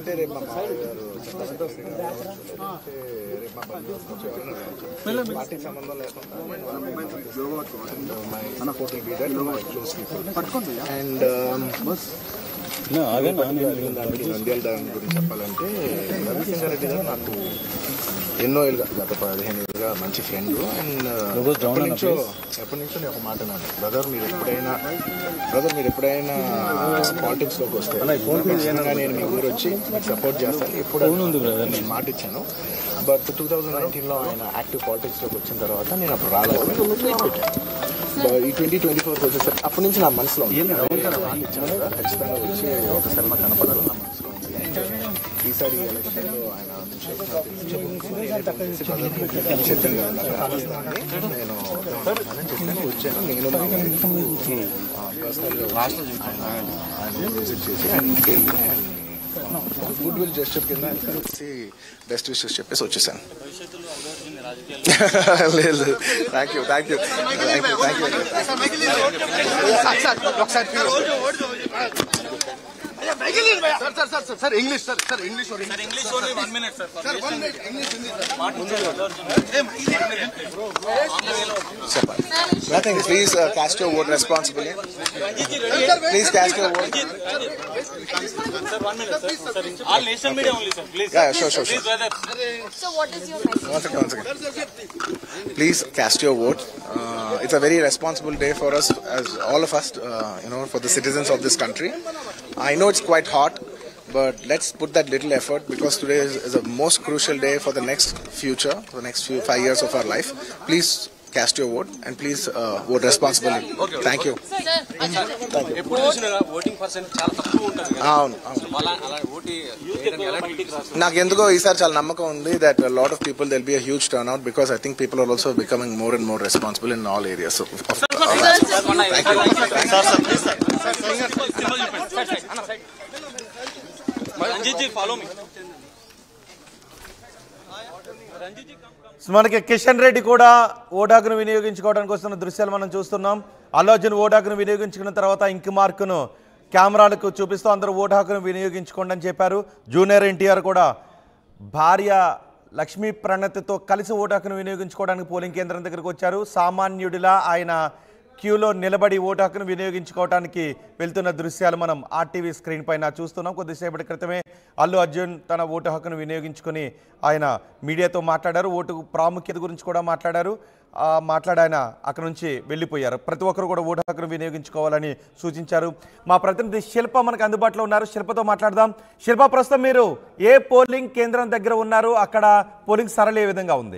అంటే రేపు మా మామయ్య గారు చట్టసభ్యులు లేకపోతే రేపు మా బంధువులు వచ్చి ఎవరైనా రావచ్చు. పార్టీకి సంబంధం లేకుండా మన ఫోటో బీడర్ మై క్లోజ్ పీపుల్ అండ్ దానికి నంద్యాల దాని గురించి చెప్పాలంటే రవిశంకర్ రెడ్డి గారు నాకు ఎన్నో ఏళ్ళుగా గత పదిహేను ఏళ్ళుగా మంచి ఫ్రెండ్ అండ్ ఎప్పటి నుంచో ఎప్పటి నుంచో నేను ఒక మాట అన్నాను బ్రదర్ మీరు ఎప్పుడైనా బ్రదర్ మీరు ఎప్పుడైనా పాలిటిక్స్ లోకి వస్తే ఖచ్చితంగా నేను మీ ఊరు వచ్చి మీకు సపోర్ట్ చేస్తాను ఎప్పుడు నేను మాట ఇచ్చాను బట్ టూ థౌజండ్ నైన్టీన్లో ఆయన యాక్టివ్ పాలిటిక్స్ లోకి వచ్చిన తర్వాత నేను అప్పుడు రాలేదు బ- ఈ ట్వంటీ ట్వంటీ ఫోర్కి వచ్చేసరికి అప్పటి నుంచి నా మనసులో ఉంది. నేను మాట ఇచ్చాను కదా, ఖచ్చితంగా వచ్చి ఒకసారి నాకు కనపడాలని నా మనసులో ఉంది అండ్ ఈసారి ఎలక్షన్లో ఆయన నుంచి చెప్పాను కదా నాకు రావాలని. నేను వద్దామని చెప్పాను వచ్చాను నేను మా wife, ఆ, personal గా ఆయన ఆయన విజిట్ చేసి ఆయన గుడ్ విల్ జస్టర్ కింద కలిసి బెస్ట్ విషెస్ చెప్పేసి వచ్చేసాను లేదు thank you thank you thank you thank you sir English sir sir English English only one minute, sir. Sir one minute English Hindi చెప్పాలి nothing please cast your vote responsibility please cast your vote Sir, one minute, sir. sir. All nation media only, sir. Please. Yeah, sure, sure, Please, sure. brother. So what is your message? One second, one second. Please cast your vote. Uh, it's a very responsible day for us, as all of us, uh, you know, for the citizens of this country. I know it's quite hot, but let's put that little effort because today is, is a most crucial day for the next future, for the next few five years of our life. Please cast your vote and please uh, vote responsibly. Thank you. ఎప్పుడు చూసినా voting percent చాలా తక్కువ ఉంటుంది కదా. అవును అవును అలా అలా ఓటి వేయడానికి ఎలాంటి బయటికి రాస్తారు నాకు ఎందుకో ఈసారి చాలా నమ్మకం ఉంది that lot of people they'll be a huge turn out because I think people are also becoming more and more responsible in all areas Ranjith ji follow me Ranjith ji so మనకి కిషన్ రెడ్డి కూడా ఓటాకును వినియోగించుకోవడానికి వస్తున్న దృశ్యాలు మనం చూస్తున్నాం అల్లు అర్జున్ ఓటాకును వినియోగించుకున్న తర్వాత ఇంక్ మార్కును కెమెరాలకు చూపిస్తూ అందరూ ఓటాకును వినియోగించుకోండి అని చెప్పారు జూనియర్ ఎన్టీఆర్ కూడా భార్య లక్ష్మీ ప్రణతితో కలిసి ఓటాకును వినియోగించుకోవడానికి పోలింగ్ కేంద్రం దగ్గరకు వచ్చారు సామాన్యుడిలా ఆయన క్యూలో నిలబడి ఓటు హక్కును వినియోగించుకోవడానికి వెళ్తున్న దృశ్యాలు మనం ఆర్టీవీ స్క్రీన్ పైన చూస్తున్నాం కొద్దిసేపటి క్రితమే అల్లు అర్జున్ తన ఓటు హక్కును వినియోగించుకొని ఆయన మీడియాతో మాట్లాడారు ఓటు ప్రాముఖ్యత గురించి కూడా మాట్లాడారు ఆ మాట్లాడి ఆయన అక్కడ నుంచి వెళ్ళిపోయారు ప్రతి ఒక్కరు కూడా ఓటు హక్కును వినియోగించుకోవాలని సూచించారు మా ప్రతినిధి శిల్ప మనకు అందుబాటులో ఉన్నారు శిల్పతో మాట్లాడదాం శిల్ప ప్రస్తుతం మీరు ఏ పోలింగ్ కేంద్రం దగ్గర ఉన్నారు అక్కడ పోలింగ్ సరళ ఏ విధంగా ఉంది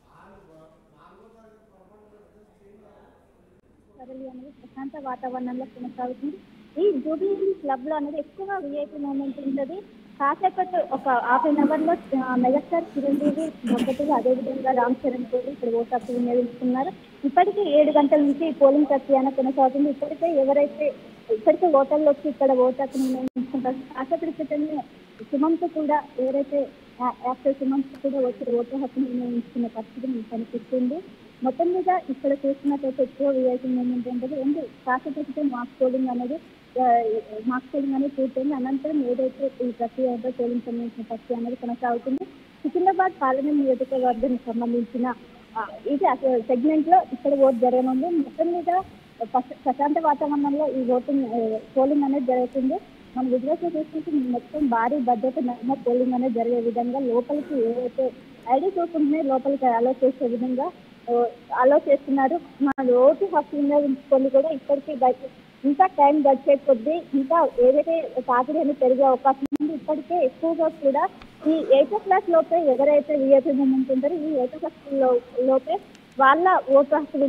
సరళి అనేది ప్రశాంత వాతావరణంలో కొనసాగుతుంది ఈ జూబ్లీ క్లబ్ లో అనేది ఎక్కువ విఐపి మూమెంట్ ఉంటుంది కాసేపటి ఒక హాఫ్ అన్ అవర్ లో ఆ, మెగాస్టార్ చిరంజీవి దంపతులు అదేవిధంగా రామ్ చరణ్ కూడా ఇక్కడ ఓటు హక్కు వినియోగించుకున్నారు ఇప్పటికే ఏడు గంటల నుంచి ఈ పోలింగ్ ప్రక్రియ కొనసాగుతుంది ఇప్పటికే ఎవరైతే ఇప్పటికే ఓటర్లు వచ్చి ఇక్కడ ఓటు హక్కు వినియోగించుకుంటారు కాసేపటి క్రితమే సుమంత్ కూడా ఎవరైతే యా- యాక్టర్ సుమంత్ కూడా వచ్చి ఓటు హక్కును వినియోగించుకున్న పరిస్థితి మనకు కనిపిస్తుంది మొత్తం మీద ఇక్కడ చూసినట్టయితే ఎక్కువ విఐపీ మూమెంట్ ఉంటుంది ఏంటి కాకపోతే మాక్ పోలింగ్ అనేది ఆ, మాక్ పోలింగ్ అనేది పూర్తయింది అనంతరం ఏదైతే ఈ ప్రక్రియ ఉందో పోలింగ్ సంబంధించిన ప్రక్రియ అనేది కొనసాగుతుంది సికింద్రాబాద్ పార్లమెంట్ నియోజకవర్గానికి సంబంధించిన ఆ, ఇది అసలు సెగ్మెంట్ లో ఇక్కడ ఓటు జరగనుంది మొత్తం మీద ప్రశ- ప్రశాంత వాతావరణంలో ఈ ఓటింగ్ ఆ, పోలింగ్ అనేది జరుగుతుంది మన విజువల్స్ లో చూసుకుంటే మొత్తం భారీ భద్రత నడుమ పోలింగ్ అనేది జరిగే విధంగా లోపలికి ఏవైతే ఐడి చూసుకుంటున్నాయి లోపలికి అలో చేసే విధంగా అలో చేస్తున్నారు మన ఓటు హక్కు వినియోగించుకొని కూడా ఇప్పటికీ బయట ఇంకా టైం గడిచే కొద్దీ ఇంకా ఏదైతే తాకిడి అనేది పెరిగే అవకాశం ఉంది ఇప్పటికే ఎక్కువగా కూడా ఈ ఎయిత్ క్లాస్ లోపే ఎవరైతే విఐపీ మూమెంట్ ఉంటారో ఈ ఎయిత్ క్లాస్ లోపే వాళ్ళ ఓటు హక్కు